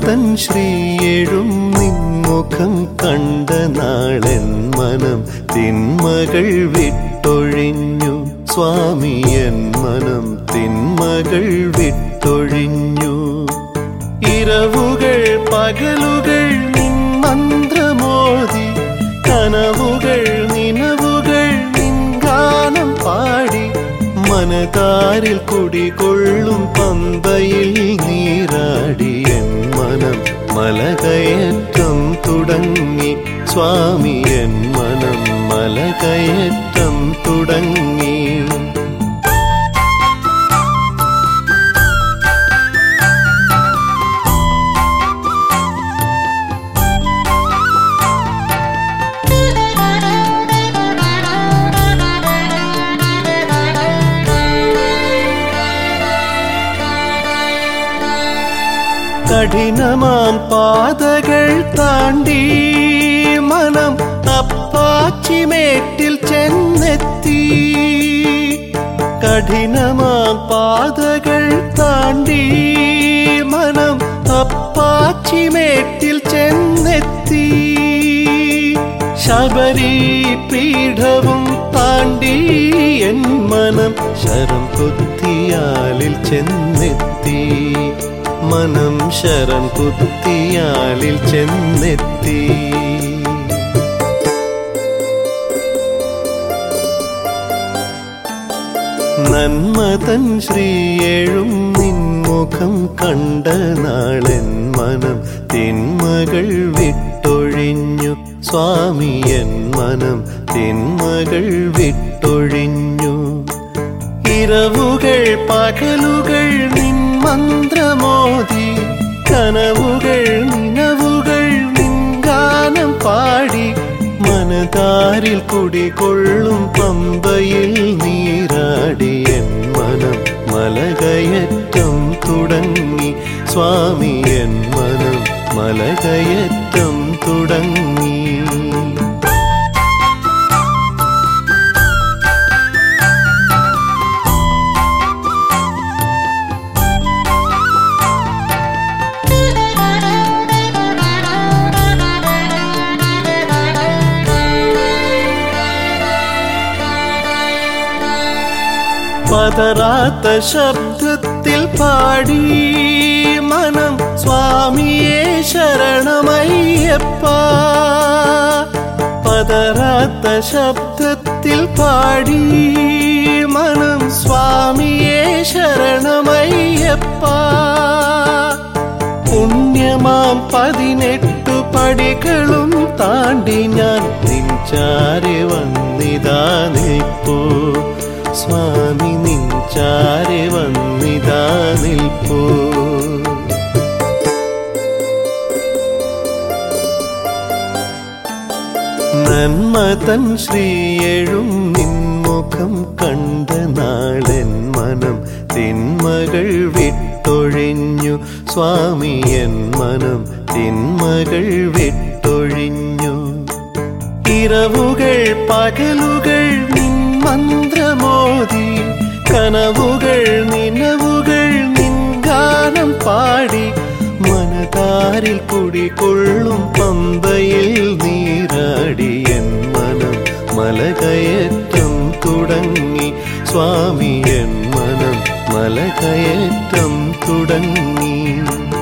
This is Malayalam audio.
നന്മതൻ ശ്രീയെഴും നിൻമുഖം കണ്ട നാളെൻ മനം തിന്മകൾ വിട്ടൊഴിഞ്ഞു സ്വാമി എൻ മനം തിന്മകൾ വിട്ടൊഴിഞ്ഞു ഇരവുകൾ പകലുകൾ നിൻ മന്ത്രമോതി കനവുകൾ നിനവുകൾ നിൻ ഗാനം പാടി മനതാരിൽ കുടികൊള്ളും പമ്പയിൽ നീരാടി എൻ മനം മലകയറ്റം തുടങ്ങി സ്വാമി എൻ മനം മലകയറ്റം തുടങ്ങി കഠിനമാം പാതകൾ താണ്ടി മനം അപ്പാച്ചിമേട്ടിൽ ചെന്നെത്തി കഠിനമാം പാതകൾ താണ്ടി മനം അപ്പാച്ചിമേട്ടിൽ ചെന്നെത്തി ശബരി പീഠവും താണ്ടി എൻ മനം ശരം കുത്തിയാലിൽ ചെന്നെത്തി മനം ശരം കുത്തിയാലിൽ ചെന്നെത്തി നന്മതൻ ശ്രീയെഴും നിൻമുഖം കണ്ട നാളെൻ മനം തിന്മകൾ വിട്ടൊഴിഞ്ഞു സ്വാമി എൻ മനം തിന്മകൾ വിട്ടൊഴിഞ്ഞു ഇരവുകൾ പകലുകൾ നിൻ മന്ത്രമോതി കനവുകൾ നിനവുകൾ നിൻ ഗാനം പാടി മനതാരിൽ കുടികൊള്ളും പമ്പയിൽ നീരാടി എൻ മനം മലകയറ്റം തുടങ്ങി സ്വാമി എൻ മനം മലകയറ്റം തുടങ്ങി പതറാത്ത ശബ്ദത്തിൽ പാടി മനം സ്വാമിയെ ശരണമയ്യപ്പ പതറാത്ത ശബ്ദത്തിൽ പാടി മനം സ്വാമിയെ ശരണമയ്യപ്പ പുണ്യമാം പതിനെട്ടു പടികളും താണ്ടി ഞാൻ നിൻചാരി വന്നിതാ നിൽപ്പൂ സ്വാമി നിൻചാരി വന്നിതാ നിൽപ്പൂ നന്മതൻ ശ്രീയെഴും നിൻമുഖം കണ്ട നാളെൻ മനം തിന്മകൾ വിട്ടൊഴിഞ്ഞു സ്വാമി എൻ മനം തിന്മകൾ വിട്ടൊഴിഞ്ഞു ഇരവുകൾ പകലുകൾ നിൻ മന്ത്രമോതി കനവുകൾ നിനവുകൾ നിൻ ഗാനം പാടി മനതാരിൽ കുടികൊള്ളും പമ്പയിൽ നീരാടി എൻ മനം മലകയറ്റം തുടങ്ങി സ്വാമി എൻ മനം മലകയറ്റം തുടങ്ങി